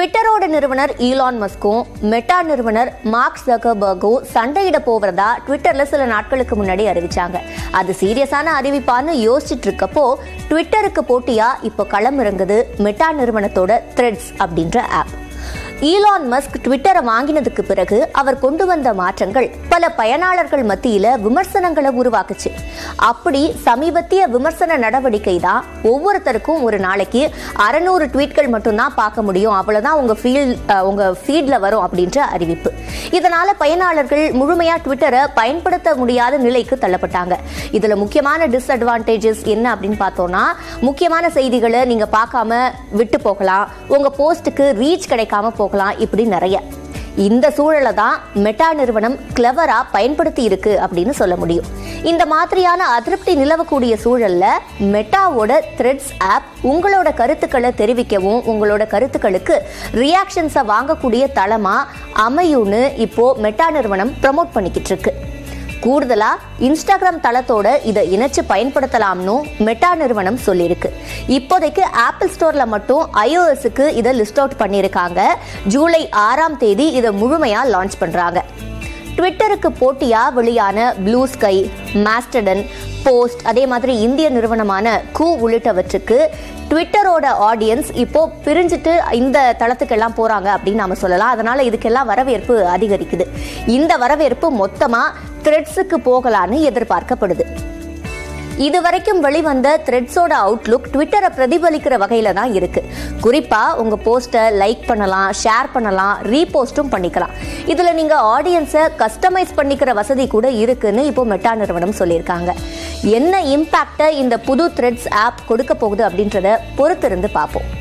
ட்விட்டரோட நிறுவனர் ஈலான் மஸ்கும் மெட்டா நிறுவனர் மார்க் ஜக்கர்பர்கும் சண்டையிட போவதா ட்விட்டர்ல சில நாட்களுக்கு முன்னாடி அறிவிச்சாங்க அது சீரியஸான அறிவிப்பான்னு யோசிச்சுட்டு இருக்கப்போ ட்விட்டருக்கு போட்டியா இப்போ களம் இறங்குது மெட்டா நிறுவனத்தோட த்ரெட்ஸ் அப்படின்ற ஆப் ஈலான் மஸ்க் ட்விட்டரை வாங்கினதுக்கு பிறகு அவர் கொண்டு வந்த மாற்றங்கள் பல பயனாளர்கள் மத்தியில விமர்சனங்களை உருவாக்குச்சு அப்படி சமீபத்திய விமர்சன நடவடிக்கை தான் ஒவ்வொருத்தருக்கும் ஒரு நாளைக்கு அறநூறு ட்வீட்கள் மட்டும்தான் பார்க்க முடியும் அவ்வளவுதான் உங்க ஃபீல் உங்க ஃபீட்ல வரும் அப்படின்ற அறிவிப்பு இதனால பயனாளர்கள் முழுமையா ட்விட்டரை பயன்படுத்த முடியாத நிலைக்கு தள்ளப்பட்டாங்க இதுல முக்கியமான டிஸ்அட்வான்டேஜஸ் என்ன அப்படின்னு பார்த்தோம்னா முக்கியமான செய்திகளை நீங்க பார்க்காம விட்டு போகலாம் உங்க போஸ்ட்டுக்கு ரீச் கிடைக்காம போகலாம் இப்படி நிறைய இந்த சூழலை தான் மெட்டா நிறுவனம் கிளவரா பயன்படுத்தி இருக்கு அப்படின்னு சொல்ல முடியும் இந்த மாதிரியான அதிருப்தி நிலவக்கூடிய சூழல்ல மெட்டாவோட த்ரெட்ஸ் ஆப் உங்களோட கருத்துக்களை தெரிவிக்கவும் உங்களோட கருத்துக்களுக்கு ரியாக்ஷன்ஸை வாங்கக்கூடிய தளமா அமையும்னு இப்போ மெட்டா நிறுவனம் ப்ரமோட் பண்ணிக்கிட்டு இருக்கு கூடுதலா இன்ஸ்டாகிராம் தளத்தோட இதை இணைச்சு பயன்படுத்தலாம்னு மெட்டா நிறுவனம் சொல்லியிருக்கு இப்போதைக்கு ஆப்பிள் ஸ்டோர்ல மட்டும் ஐஓஎஸ்க்கு இதை லிஸ்ட் அவுட் பண்ணியிருக்காங்க ஜூலை ஆறாம் தேதி இதை முழுமையா லான்ச் பண்றாங்க ட்விட்டருக்கு போட்டியா வெளியான ப்ளூ ஸ்கை மாஸ்டர்டன் போஸ்ட் அதே மாதிரி இந்திய நிறுவனமான கூ உள்ளிட்டவற்றுக்கு ட்விட்டரோட ஆடியன்ஸ் இப்போ பிரிஞ்சுட்டு இந்த தளத்துக்கெல்லாம் போறாங்க அப்படின்னு நாம சொல்லலாம் அதனால இதுக்கெல்லாம் வரவேற்பு அதிகரிக்குது இந்த வரவேற்பு மொத்தமா த்ரெட்ஸுக்கு போகலான்னு எதிர்பார்க்கப்படுது இது வரைக்கும் வெளிவந்த த்ரெட்ஸோட அவுட்லுக் ட்விட்டரை பிரதிபலிக்கிற வகையில தான் இருக்கு குறிப்பா உங்க போஸ்ட்டை லைக் பண்ணலாம் ஷேர் பண்ணலாம் ரீபோஸ்டும் பண்ணிக்கலாம் இதுல நீங்க ஆடியன்ஸை கஸ்டமைஸ் பண்ணிக்கிற வசதி கூட இருக்குன்னு இப்போ மெட்டா நிறுவனம் சொல்லியிருக்காங்க என்ன இம்பாக்டை இந்த புது த்ரெட்ஸ் ஆப் கொடுக்க போகுது அப்படின்றத பொறுத்திருந்து பார்ப்போம்